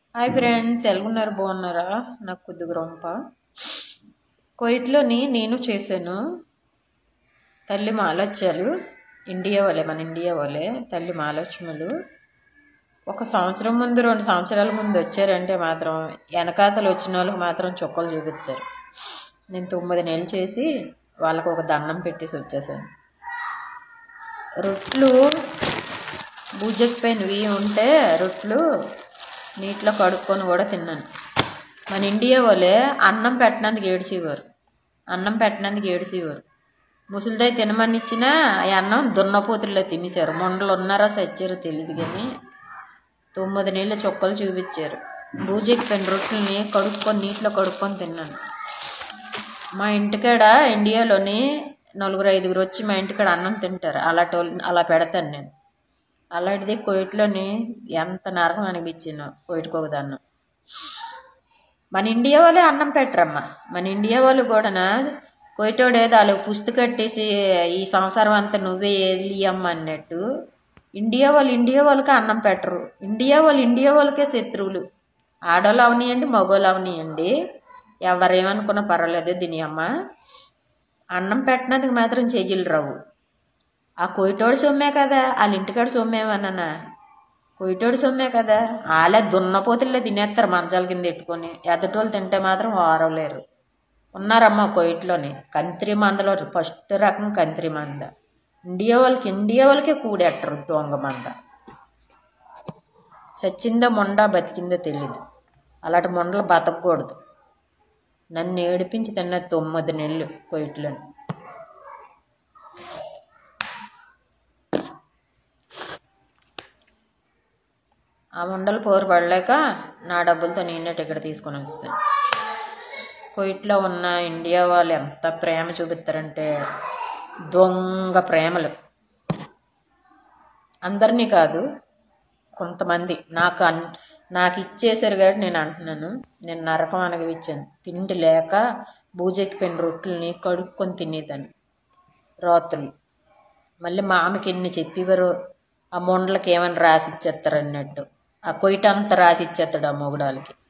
hi friends ఎలాగున్నారు బాగున్నారా నాకు కొద్దిగా రొంప కోయిట్లోని నేను చేశాను తల్లి మాలచ్చాలు ఇండియా వాళ్ళే మన ఇండియా వాళ్ళే తల్లి మాలక్ష్ములు ఒక సంవత్సరం ముందు రెండు సంవత్సరాల ముందు వచ్చారంటే మాత్రం వెనకాతలు వచ్చిన వాళ్ళకి మాత్రం చుక్కలు చూపిస్తారు నేను తొమ్మిది నెలలు చేసి వాళ్ళకు ఒక దండం పెట్టేసి వచ్చేసాను రొట్లు బూజెక్కిపోయినవి ఉంటే రొట్లు నీటిలో కడుక్కొని కూడా తిన్నాను మన ఇండియా వాళ్ళే అన్నం పెట్టినందుకు ఏడ్చేవారు అన్నం పెట్టినందుకు ఏడ్చేవారు ముసలిదై తినమని ఇచ్చినా ఆ అన్నం దున్నపోతుల్లో తినేశారు మొండలు ఉన్నారా సచ్చారో తెలియదు కానీ తొమ్మిది నీళ్ళ చుక్కలు చూపించారు బూజెక్కిపోయిన రొట్టెల్ని కడుక్కొని నీటిలో కడుక్కొని తిన్నాను మా ఇంటికాడ ఇండియాలోని నలుగురు ఐదుగురు వచ్చి మా ఇంటికాడ అన్నం తింటారు అలాంటి వాళ్ళు అలా పెడతాను నేను అలాంటిది కోయిట్లోని ఎంత నరకం అనిపించిందో కోయిట్కి ఒక అన్నం మన ఇండియా వాళ్ళే అన్నం పెట్టరమ్మా మన ఇండియా వాళ్ళు కూడా కోయిటోడు ఏదో వాళ్ళకి పుస్తు కట్టేసి ఈ సంవత్సరం అంతా నువ్వే వెళ్ళియమ్మ అన్నట్టు ఇండియా వాళ్ళు ఇండియా వాళ్ళకే అన్నం పెట్టరు ఇండియా వాళ్ళు ఇండియా వాళ్ళకే శత్రువులు ఆడోళ్ళు అవనియండి మగోళ్ళు అవనియండి ఎవరేమనుకున్నా పర్వాలేదు దీని అమ్మ అన్నం పెట్టినందుకు మాత్రం చెయ్యిలు రావు ఆ కొయ్యటోడు సొమ్మే కదా వాళ్ళ ఇంటికాడ సొమ్మేమన్నా కొయ్యటోడు సొమ్మే కదా వాళ్ళే దున్నపోతుల్లో తినేస్తారు మంచాల కింద పెట్టుకొని ఎదటోళ్ళు తింటే మాత్రం వారవలేరు ఉన్నారమ్మ కొయ్యట్లోని కంత్రి మందలో ఫస్ట్ రకం కంత్రి మంద ఇండియా వాళ్ళకి ఇండియా వాళ్ళకే కూడెట్టరు దొంగ మంద చచ్చిందో మొండా బతికిందో తెలీదు అలాంటి మొండలు బతకూడదు నన్ను ఏడిపించి తిన్న తొమ్మిది నెలలు కొయ్యట్లోని ఆ ముండలు పోరు పడలేక నా డబ్బులతో నేనే టికెట్ తీసుకొని వస్తాను కువైట్లో ఉన్న ఇండియా వాళ్ళు ఎంత ప్రేమ చూపిస్తారంటే దొంగ ప్రేమలు అందరినీ కాదు కొంతమంది నాకు అన్ నాకు ఇచ్చేసారు కాబట్టి నేను అంటున్నాను నేను నరకం అనగవిచ్చాను తిండి లేక బూజెక్కిపోయిన రొట్టెల్ని కడుక్కొని తినేదాన్ని రాత్రులు మళ్ళీ మా ఆమెకి ఎన్ని చెప్పేవారు ఆ మొండలకి ఏమైనా రాసి ఇచ్చేస్తారు అన్నట్టు ఆ కొయ్యట అంతా రాసి ఇచ్చేస్తాడు ఆ మొగుడాలకి